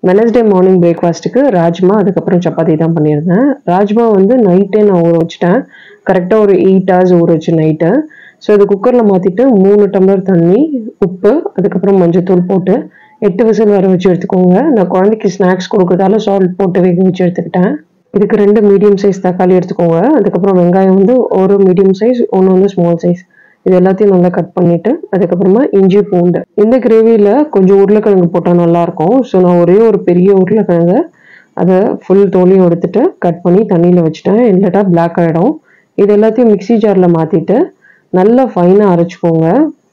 Wednesday morning பிரேக்ஃபாஸ்ட்டுக்கு ராஜ்மா அதுக்கப்புறம் சப்பாத்தி தான் பண்ணியிருந்தேன் ராஜ்மா வந்து நைட்டே நான் ஊற வச்சுட்டேன் கரெக்டாக ஒரு எயிட் ஹவர்ஸ் ஊற வச்சு நைட்டு ஸோ இது குக்கரில் மாற்றிட்டு மூணு டம்ளர் தண்ணி உப்பு அதுக்கப்புறம் மஞ்சத்தூள் போட்டு எட்டு விசில் வர வச்சு எடுத்துக்கோங்க நான் குழந்தைக்கு ஸ்நாக்ஸ் கொடுக்கறதால சால்ட் போட்டு வேக வச்சு எடுத்துக்கிட்டேன் இதுக்கு ரெண்டு மீடியம் சைஸ் தக்காளி எடுத்துக்கோங்க அதுக்கப்புறம் வெங்காயம் வந்து ஒரு மீடியம் சைஸ் ஒன்று வந்து ஸ்மால் சைஸ் இது எல்லாத்தையும் நல்லா கட் பண்ணிட்டு அதுக்கப்புறமா இஞ்சி பூண்டு இந்த கிரேவியில் கொஞ்சம் உருளைக்கிழங்கு போட்டால் நல்லாயிருக்கும் ஸோ நான் ஒரே ஒரு பெரிய உருளைக்கிழங்கு அதை ஃபுல் தோலையும் எடுத்துட்டு கட் பண்ணி தண்ணியில் வச்சுட்டேன் இல்லாட்டா பிளாக் ஆகிடும் இது எல்லாத்தையும் மிக்ஸி ஜாரில் மாற்றிட்டு நல்லா ஃபைனாக அரைச்சிக்கோங்க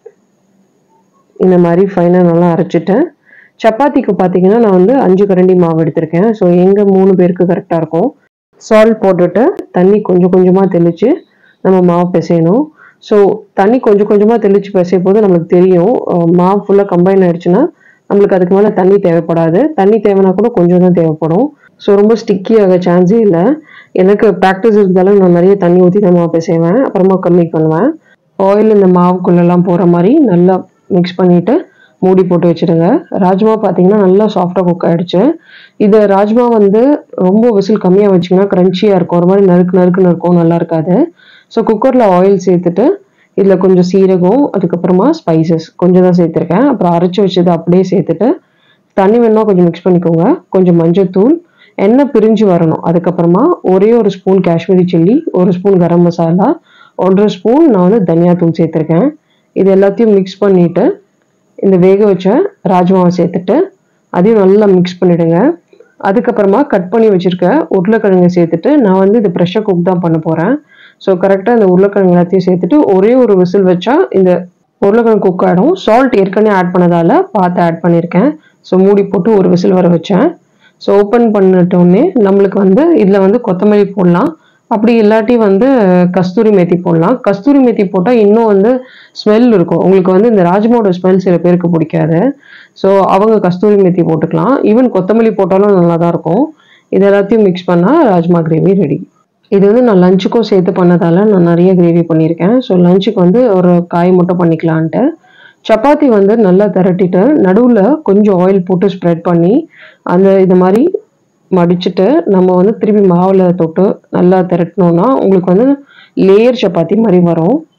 இந்த மாதிரி ஃபைனாக நல்லா அரைச்சிட்டேன் சப்பாத்திக்கு பார்த்தீங்கன்னா நான் வந்து அஞ்சு கரண்டி மாவு எடுத்திருக்கேன் ஸோ எங்கள் மூணு பேருக்கு கரெக்டாக இருக்கும் சால்ட் போட்டுட்டு தண்ணி கொஞ்சம் கொஞ்சமாக தெளித்து நம்ம மாவு பிசையணும் ஸோ தண்ணி கொஞ்சம் கொஞ்சமாக தெளித்து பிசையும் போது நம்மளுக்கு தெரியும் அஹ் மாவு ஃபுல்லாக கம்பைன் ஆயிடுச்சுன்னா நம்மளுக்கு அதுக்கு மேலே தண்ணி தேவைப்படாது தண்ணி தேவைன்னா கூட கொஞ்சம் தான் தேவைப்படும் ஸோ ரொம்ப ஸ்டிக்கி ஆக சான்ஸே இல்லை எனக்கு ப்ராக்டிஸ் இருக்கிறதால நான் நிறைய தண்ணி ஊற்றி தான் மாவு பிசைவேன் அப்புறமா கம்மி பண்ணுவேன் ஆயில் இந்த மாவுக்குள்ளெல்லாம் போகிற மாதிரி நல்லா மிக்ஸ் பண்ணிவிட்டு மூடி போட்டு வச்சுடுங்க ராஜ்மா பார்த்தீங்கன்னா நல்லா சாஃப்டாக குக் ஆகிடுச்சு இது ராஜ்மா வந்து ரொம்ப விசில் கம்மியாக வச்சிங்கன்னா க்ரன்ச்சியாக இருக்கும் ஒரு மாதிரி நறுக்கு நறுக்குன்னு இருக்கும் நல்லா இருக்காது ஸோ குக்கரில் ஆயில் சேர்த்துட்டு இதில் கொஞ்சம் சீரகம் அதுக்கப்புறமா ஸ்பைசஸ் கொஞ்சம் தான் சேர்த்துருக்கேன் அப்புறம் அரைச்சி வச்சதை அப்படியே சேர்த்துட்டு தண்ணி வேணா கொஞ்சம் மிக்ஸ் பண்ணிக்கோங்க கொஞ்சம் மஞ்சள்தூள் எண்ணெய் பிரிஞ்சு வரணும் அதுக்கப்புறமா ஒரே ஒரு ஸ்பூன் காஷ்மீரி சில்லி ஒரு ஸ்பூன் கரம் மசாலா ஒன்றரை ஸ்பூன் நான் வந்து தனியாத்தூள் சேர்த்துருக்கேன் இது எல்லாத்தையும் மிக்ஸ் பண்ணிவிட்டு இந்த வேக வச்ச ராஜ்மாவை சேர்த்துட்டு அதையும் நல்லா மிக்ஸ் பண்ணிடுங்க அதுக்கப்புறமா கட் பண்ணி வச்சிருக்க உருளைக்கிழங்கு சேர்த்துட்டு நான் வந்து இது ப்ரெஷர் குக் தான் பண்ண போகிறேன் ஸோ கரெக்டாக இந்த உருளைக்கிழங்கு எல்லாத்தையும் சேர்த்துட்டு ஒரே ஒரு விசில் வச்சா இந்த உருளைக்கிழங்கு குக் ஆகிடும் சால்ட் ஏற்கனவே ஆட் பண்ணதால பார்த்து ஆட் பண்ணியிருக்கேன் ஸோ மூடி போட்டு ஒரு விசில் வர வச்சேன் ஸோ ஓப்பன் பண்ணிட்டோடனே நம்மளுக்கு வந்து இதில் வந்து கொத்தமல்லி போடலாம் அப்படி இல்லாட்டி வந்து கஸ்தூரி மேத்தி போடலாம் கஸ்தூரி மேத்தி போட்டால் இன்னும் வந்து ஸ்மெல் இருக்கும் உங்களுக்கு வந்து இந்த ராஜ்மாவோட ஸ்மெல் சில பேருக்கு பிடிக்காது ஸோ அவங்க கஸ்தூரி மேத்தி போட்டுக்கலாம் ஈவன் கொத்தமல்லி போட்டாலும் நல்லா தான் இருக்கும் இது எல்லாத்தையும் மிக்ஸ் பண்ணால் ராஜ்மா கிரேவி ரெடி இது வந்து நான் லஞ்சுக்கும் சேர்த்து பண்ணதால நான் நிறைய கிரேவி பண்ணியிருக்கேன் ஸோ லஞ்சுக்கு வந்து ஒரு காய் மட்டும் பண்ணிக்கலான்ட்டு சப்பாத்தி வந்து நல்லா திரட்டிட்டு நடுவில் கொஞ்சம் ஆயில் போட்டு ஸ்ப்ரெட் பண்ணி அந்த இது மாதிரி மடிச்சுட்டு நம்ம வந்து திருப்பி மாவில் தொட்டு நல்லா திரட்டினோம்னா உங்களுக்கு வந்து லேயர் சப்பாத்தி மாதிரி வரும்